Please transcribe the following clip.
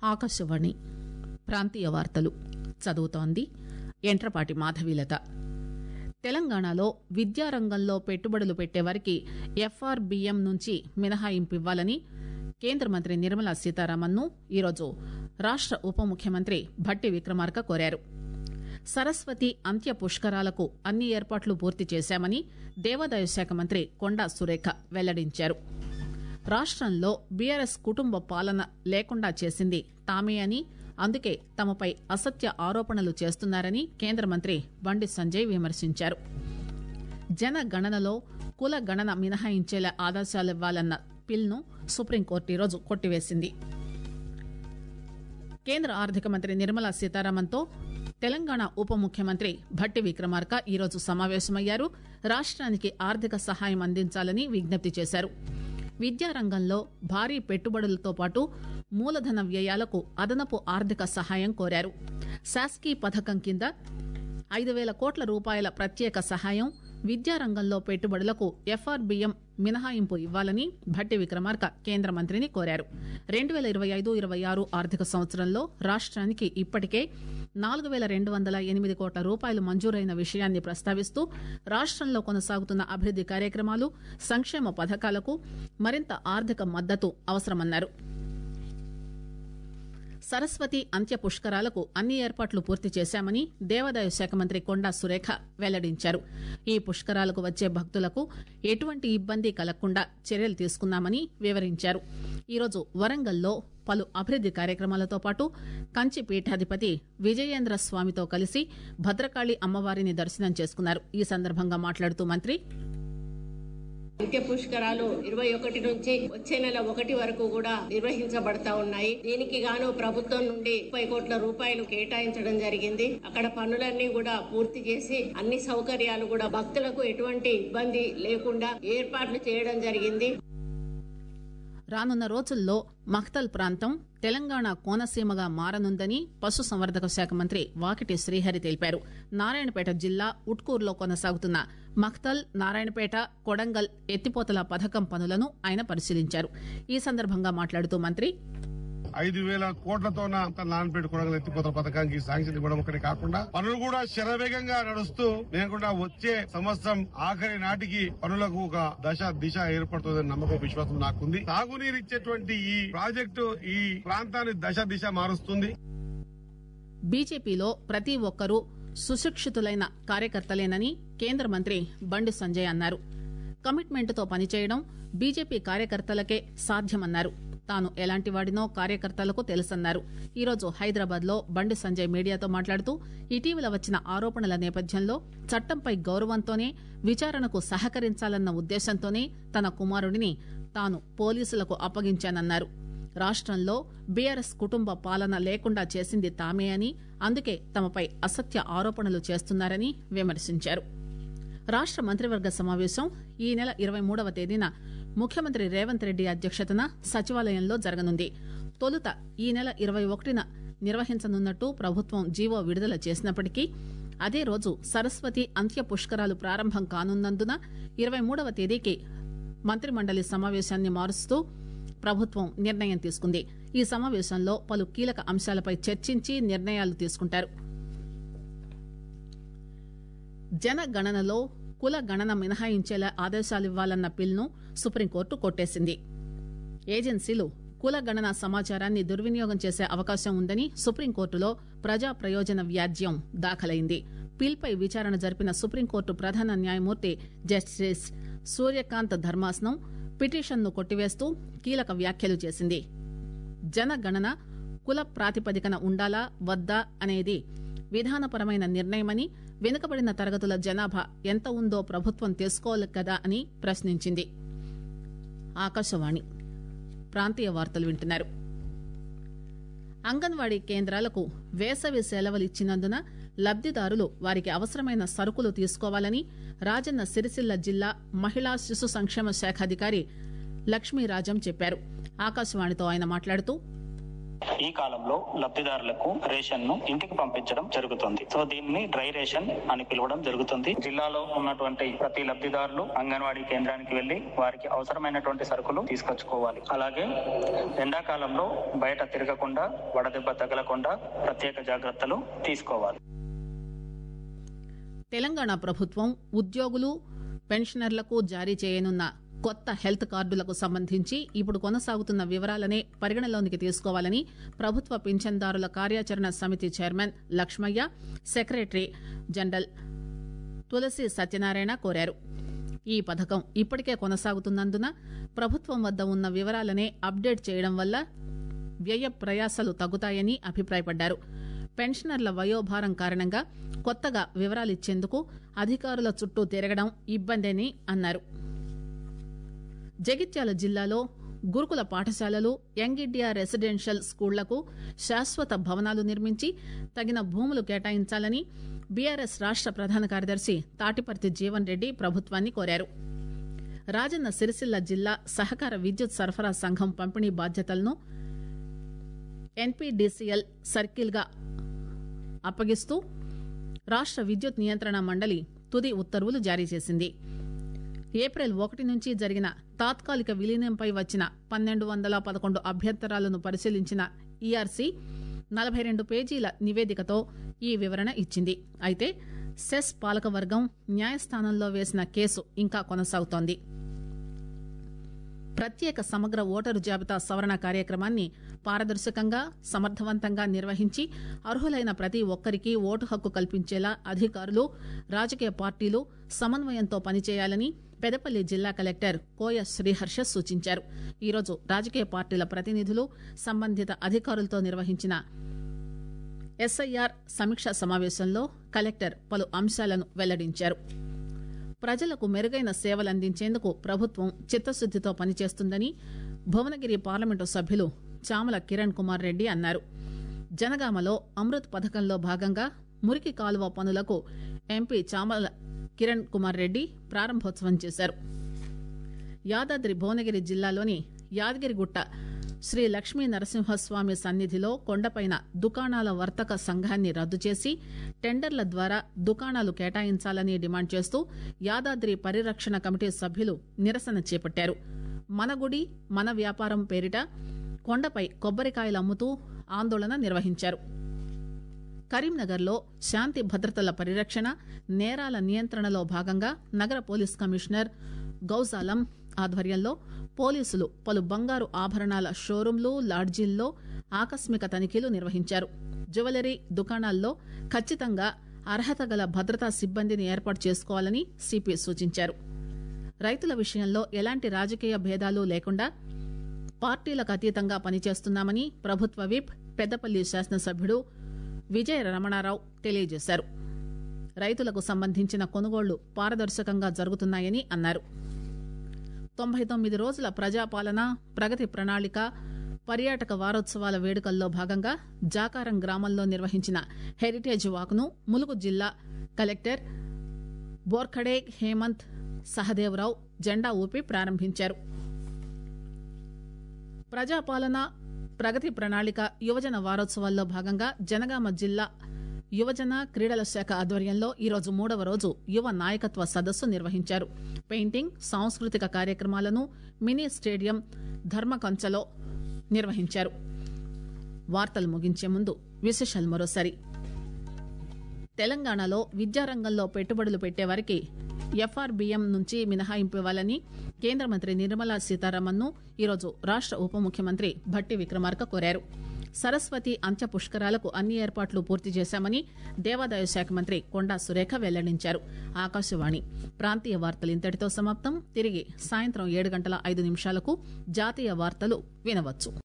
ఆకాశవాణి ప్రాంతీయ వార్తలు చదువుతోంది ఎంట్రపాటి మాధవీలత తెలంగాణలో విద్యారంగంలో పెట్టుబడులు పెట్టేవారికి ఎఫ్ఆర్బిఎం నుంచి మినహాయింపు ఇవ్వాలని కేంద్ర మంత్రి నిర్మలా సీతారామన్ను ఈరోజు రాష్ట ఉప ముఖ్యమంత్రి భట్టి విక్రమార్క కోరారు సరస్వతి అంత్య పుష్కరాలకు అన్ని ఏర్పాట్లు పూర్తి చేశామని దేవాదాయ శాఖ మంత్రి కొండా సురేఖ వెల్లడించారు రాష్టంలో బీఆర్ఎస్ కుటుంబ పాలన లేకుండా చేసింది తామే అని అందుకే తమపై అసత్య ఆరోపణలు చేస్తున్నారని కేంద్ర మంత్రి బండి సంజయ్ విమర్శించారు జనగణనలో కుల గణన మినహాయించేలా ఆదేశాలివ్వాలన్న పిల్ను సుప్రీంకోర్టు ఈరోజు కొట్టివేసింది కేంద్ర ఆర్థిక మంత్రి నిర్మలా సీతారామన్తో తెలంగాణ ఉప ముఖ్యమంత్రి భట్టి విక్రమార్క ఈరోజు సమావేశమయ్యారు రాష్ట్రానికి ఆర్థిక సహాయం అందించాలని విజ్ఞప్తి చేశారు విద్యారంగంలో భారీ పెట్టుబడులతో పాటు మూలధన వ్యయాలకు అదనపు ఆర్థిక సహాయం కోరారు శాస్కీ పథకం కింద ఐదు వేల కోట్ల రూపాయల ప్రత్యేక సహాయం విద్యారంగంలో పెట్టుబడులకు ఎఫ్ఆర్బిఎం మినహాయింపు ఇవ్వాలని భట్టి విక్రమార్క కేంద్ర మంత్రిని కోరారు రెండు వేల ఇరవై ఐదు ఇరవై ఆరు ఆర్థిక సంవత్సరంలో రాష్ట్రానికి ఇప్పటికే నాలుగు వేల రెండు వందల ఎనిమిది కోట్ల రూపాయలు మంజూరైన విషయాన్ని ప్రస్తావిస్తూ రాష్ట్రంలో కొనసాగుతున్న అభివృద్ది కార్యక్రమాలు సంక్షేమ పథకాలకు మరింత ఆర్థిక మద్దతు అవసరమన్నారు సరస్వతి అంత్య పుష్కరాలకు అన్ని ఏర్పాట్లు పూర్తి చేశామని దేవాదాయ శాఖ మంత్రి కొండా సురేఖ వెల్లడించారు ఈ పుష్కరాలకు వచ్చే భక్తులకు ఎటువంటి ఇబ్బంది కలగకుండా చర్యలు తీసుకున్నామని వివరించారు ఈరోజు వరంగల్లో పలు అభివృద్ది కార్యక్రమాలతో పాటు కంచి పీఠాధిపతి విజయేంద్ర స్వామితో కలిసి భద్రకాళి అమ్మవారిని దర్శనం చేసుకున్నారు ఈ సందర్భంగా మాట్లాడుతూ మంత్రి నిత్య పుష్కరాలు ఇరవై ఒకటి నుంచి వచ్చే నెల ఒకటి వరకు కూడా నిర్వహించబడతా ఉన్నాయి దీనికి గాను ప్రభుత్వం నుండి ముప్పై కోట్ల రూపాయలు కేటాయించడం జరిగింది అక్కడ పనులన్నీ కూడా పూర్తి చేసి అన్ని సౌకర్యాలు కూడా భక్తులకు ఎటువంటి ఇబ్బంది లేకుండా ఏర్పాట్లు చేయడం జరిగింది రానున్న రోజుల్లో మఖ్తల్ ప్రాంతం తెలంగాణ కోనసీమగా మారనుందని పశుసంవర్ధక శాఖ మంత్రి వాకిటి శ్రీహరి తెలిపారు నారాయణపేట జిల్లా ఉట్కూరులో కొనసాగుతున్న మఖ్తల్ నారాయణపేట కొడంగల్ ఎత్తిపోతల పథకం పనులను ఆయన పరిశీలించారు ఈ సందర్భంగా మాట్లాడుతూ మంత్రి ఐదు వేల కోట్లతో నాన్నపేట కొడగలు ఎత్తిపోతల పథకానికి శాంక్షన్ ఇవ్వడం ఒకటి కాకుండా పనులు కూడా శరవేగంగా నడుస్తూ మేము కూడా వచ్చే సంవత్సరం ఆఖరి నాటికి పనులకు ఒక దశ దిశ ఏర్పడుతుందని నమ్మకం విశ్వాసం నాకుంది తాగునీరు ఇచ్చేటువంటి ఈ ప్రాజెక్టు ఈ ప్రాంతాన్ని దశ దిశ మారుస్తుంది బీజేపీలో ప్రతి ఒక్కరూ సుశిక్షితులైన కార్యకర్తలేనని కేంద్ర మంత్రి బండి సంజయ్ అన్నారు కమిట్మెంట్తో పనిచేయడం బీజేపీ కార్యకర్తలకే సాధ్యమన్నారు తాను ఎలాంటి వాడినో కార్యకర్తలకు తెలుసన్నారు ఈరోజు హైదరాబాద్ లో బండి సంజయ్ మీడియాతో మాట్లాడుతూ ఇటీవల వచ్చిన ఆరోపణల నేపథ్యంలో చట్టంపై గౌరవంతోనే విచారణకు సహకరించాలన్న ఉద్దేశంతోనే తన కుమారుడిని తాను పోలీసులకు అప్పగించానన్నారు రాష్టంలో బీఆర్ఎస్ కుటుంబ పాలన లేకుండా చేసింది తామే అని అందుకే తమపై అసత్య ఆరోపణలు చేస్తున్నారని విమర్శించారు రాష్ట మంత్రివర్గ సమావేశం ఈ నెల ఇరవై మూడవ తేదీన ముఖ్యమంత్రి రేవంత్ రెడ్డి అధ్యక్షతన సచివాలయంలో జరగనుంది తొలుత ఈ నెల ఇరవై ఒకటిన నిర్వహించనున్నట్టు ప్రభుత్వం జీవో విడుదల చేసినప్పటికీ అదే రోజు సరస్వతి అంత్య పుష్కరాలు ప్రారంభం కానున్నందున ఇరవై మూడవ తేదీకి మంత్రిమండలి సమావేశాన్ని మారుస్తూ ప్రభుత్వం నిర్ణయం తీసుకుంది ఈ సమావేశంలో పలు కీలక అంశాలపై చర్చించి నిర్ణయాలు తీసుకుంటారు జనగణనలో కుల గణన మినహాయించేలా ఆదేశాలివ్వాలన్న పిల్ను సుప్రీంకోర్టు కొట్టేసింది ఏజెన్సీలు కుల గణన సమాచారాన్ని దుర్వినియోగం చేసే అవకాశం ఉందని సుప్రీంకోర్టులో ప్రజా ప్రయోజన వ్యాజ్యం దాఖలైంది పిల్పై విచారణ జరిపిన సుప్రీంకోర్టు ప్రధాన న్యాయమూర్తి జస్టిస్ సూర్యకాంత్ ధర్మాసనం పిటిషన్ను కొట్టివేస్తూ కీలక వ్యాఖ్యలు చేసింది జనగణన కుల ప్రాతిపదికన ఉండాలా వద్దా అనేది విధానపరమైన నిర్ణయమని వెనుకబడిన తరగతుల జనాభా ఎంత ఉందో ప్రభుత్వం తెలుసుకోవాలి కదా అని ప్రశ్నించింది ఆకాశవాణి ప్రాంతీయ వార్తలు వింటున్నారు అంగన్వాడీ కేంద్రాలకు వేసవి సెలవులు ఇచ్చినందున లబ్దిదారులు వారికి అవసరమైన సరుకులు తీసుకోవాలని రాజన్న సిరిసిల్ల జిల్లా మహిళా శిశు సంక్షేమ శాఖ అధికారి లక్ష్మీరాజం చెప్పారు ఆకాశవాణితో ఆయన మాట్లాడుతూ ఈ కాలంలో లబ్ధిదారులకు రేషన్ ను ఇంటికి పంపించడం జరుగుతుంది సో దీన్ని డ్రై రేషన్ అని పిలవడం జరుగుతుంది జిల్లాలో ఉన్నటువంటి ప్రతి లబ్ధిదారులు అంగన్వాడీ కేంద్రానికి వెళ్లి వారికి అవసరమైనటువంటి సరుకులు తీసుకొచ్చుకోవాలి అలాగే ఎండాకాలంలో బయట తిరగకుండా వడదెబ్బ తగలకుండా ప్రత్యేక జాగ్రత్తలు తీసుకోవాలి తెలంగాణ ప్రభుత్వం ఉద్యోగులు పెన్షనర్లకు జారీ చేయనున్న కొత్త హెల్త్ కార్డులకు సంబంధించి ఇప్పుడు కొనసాగుతున్న వివరాలనే పరిగణలోనికి తీసుకోవాలని ప్రభుత్వ పింఛన్దారుల కార్యాచరణ సమితి chairman Lakshmaiah secretary general Tulasi Satyanarayana కోరారు ఈ పథకం ఇప్పటికే కొనసాగుతున్నందున ప్రభుత్వం వద్ద ఉన్న వివరాలనే అప్డేట్ చేయడం వల్ల వ్యయ ప్రయాసలు తగ్గుతాయని అభిప్రాయపడ్డారు పెన్షనర్ల వయోభారం కారణంగా కొత్తగా వివరాలిచ్చేందుకు అధికారుల చుట్టూ తిరగడం ఇబ్బందని అన్నారు జగిత్యాల జిల్లాలో గురుకుల పాఠశాలలు యంగ్ ఇండియా రెసిడెన్షియల్ స్కూళ్లకు శాశ్వత భవనాలు నిర్మించి తగిన భూములు కేటాయించాలని బీఆర్ఎస్ రాష్ట ప్రధాన కార్యదర్శి తాటిపర్తి జీవన్ రెడ్డి ప్రభుత్వాన్ని కోరారు రాజన్న సిరిసిల్ల జిల్లా సహకార విద్యుత్ సరఫరా సంఘం పంపిణీ బాధ్యతలను ఎన్పీడీసీఎల్ సర్కిల్ గా అప్పగిస్తూ రాష్ట విద్యుత్ నియంత్రణ మండలి తుది ఉత్తర్వులు జారీ చేసింది ఏప్రిల్ ఒకటి నుంచి జరిగిన తాత్కాలిక విలీనంపై వచ్చిన పన్నెండు వందల పదకొండు అభ్యంతరాలను పరిశీలించిన ఈఆర్సీ నలభై రెండు పేజీల నివేదికతో ఈ వివరణ ఇచ్చింది అయితే సెస్ పాలకవర్గం న్యాయస్థానంలో వేసిన కేసు ఇంకా కొనసాగుతోంది ప్రత్యేక సమగ్ర ఓటరు జాబితా సవరణ కార్యక్రమాన్ని పారదర్శకంగా సమర్థవంతంగా నిర్వహించి అర్హులైన ప్రతి ఒక్కరికి ఓటు హక్కు కల్పించేలా అధికారులు రాజకీయ పార్టీలు సమన్వయంతో పనిచేయాలని పెదపల్లి జిల్లా కలెక్టర్ కోయ శ్రీహర్ష సూచించారు ఈరోజు రాజకీయ పార్టీల ప్రతినిధులు సంబంధిత అధికారులతో నిర్వహించిన ఎస్ఐఆర్ సమీక్షా సమావేశంలో కలెక్టర్ పలు అంశాలను వెల్లడించారు ప్రజలకు మెరుగైన సేవలందించేందుకు ప్రభుత్వం చిత్తశుద్దితో పనిచేస్తుందని భువనగిరి పార్లమెంటు సభ్యులు చామల కిరణ్ కుమార్ రెడ్డి అన్నారు జనగామలో అమృత్ పథకంలో భాగంగా మురికి కాలువ పనులకు ఎంపీ చామల కిరణ్ కుమార్ రెడ్డి ప్రారంభోత్సవం చేశారు యాదాద్రి భువనగిరి జిల్లాలోని యాదగిరిగుట్ట శ్రీ లక్ష్మీ నరసింహస్వామి సన్నిధిలో కొండపైన దుకాణాల వర్తక సంఘాన్ని రద్దు చేసి టెండర్ల ద్వారా దుకాణాలు కేటాయించాలని డిమాండ్ చేస్తూ యాదాద్రి పరిరక్షణ కమిటీ సభ్యులు నిరసన చేపట్టారు మన గుడి మన వ్యాపారం పేరిట కొండపై కొబ్బరికాయలు అమ్ముతూ ఆందోళన నిర్వహించారు కరీంనగర్లో శాంతి భద్రతల పరిరక్షణ నేరాల నియంత్రణలో భాగంగా నగర పోలీస్ కమిషనర్ గౌజాలం ఆధ్వర్యంలో పోలీసులు పలు బంగారు ఆభరణాల షోరూంలు లాడ్జీల్లో ఆకస్మిక తనిఖీలు నిర్వహించారు జ్యువెలరీ దుకాణాల్లో ఖచ్చితంగా అర్హత గల భద్రతా సిబ్బందిని ఏర్పాటు చేసుకోవాలని సిపి సూచించారు రైతుల విషయంలో ఎలాంటి రాజకీయ భేదాలు లేకుండా పార్టీలకు అతీతంగా పనిచేస్తున్నామని ప్రభుత్వ విప్ పెద్దపల్లి శాసనసభ్యుడు విజయ రమణారావు తెలియజేశారు రైతులకు సంబంధించిన కొనుగోళ్లు పారదర్శకంగా జరుగుతున్నాయని అన్నారు తొంభై తొమ్మిది రోజుల ప్రజాపాలన ప్రగతి ప్రణాళిక పర్యాటక వారోత్సవాల వేడుకల్లో భాగంగా జాకారం గ్రామంలో నిర్వహించిన హెరిటేజ్ వాక్ను ములుగు జిల్లా కలెక్టర్ బోర్ఖడే హేమంత్ సహదేవరావు జెండా ఊపి ప్రారంభించారు ప్రజాపాలన ప్రగతి ప్రణాళిక యువజన వారోత్సవాల్లో భాగంగా జనగామ జిల్లా యువజన క్రీడల శాఖ ఆధ్వర్యంలో ఈరోజు మూడవ రోజు యువ నాయకత్వ సదస్సు నిర్వహించారు పెయింటింగ్ సాంస్కృతిక కార్యక్రమాలను మినీ స్టేడియం ధర్మకంచలో నిర్వహించారు వార్తలు ముగించే ముందు విశేషాలు మరోసారి తెలంగాణలో విద్యారంగంలో పెట్టుబడులు పెట్టేవారికి ఎఫ్ఆర్బిఎం నుంచి మినహాయింపు ఇవ్వాలని కేంద్ర మంత్రి నిర్మలా సీతారామన్ ను ఈరోజు రాష్ట ఉప ముఖ్యమంత్రి భట్టి విక్రమార్క కోరారు సరస్వతి అంత్య పుష్కరాలకు అన్ని ఏర్పాట్లు పూర్తి చేశామని దేవాదాయ శాఖ మంత్రి కొండా సురేఖ వెల్లడించారు ఆకాశవాణి ప్రాంతీయ వార్తలు ఇంతటితో సమాప్తం తిరిగి సాయంత్రం ఏడు గంటల ఐదు నిమిషాలకు జాతీయ వార్తలు వినవచ్చు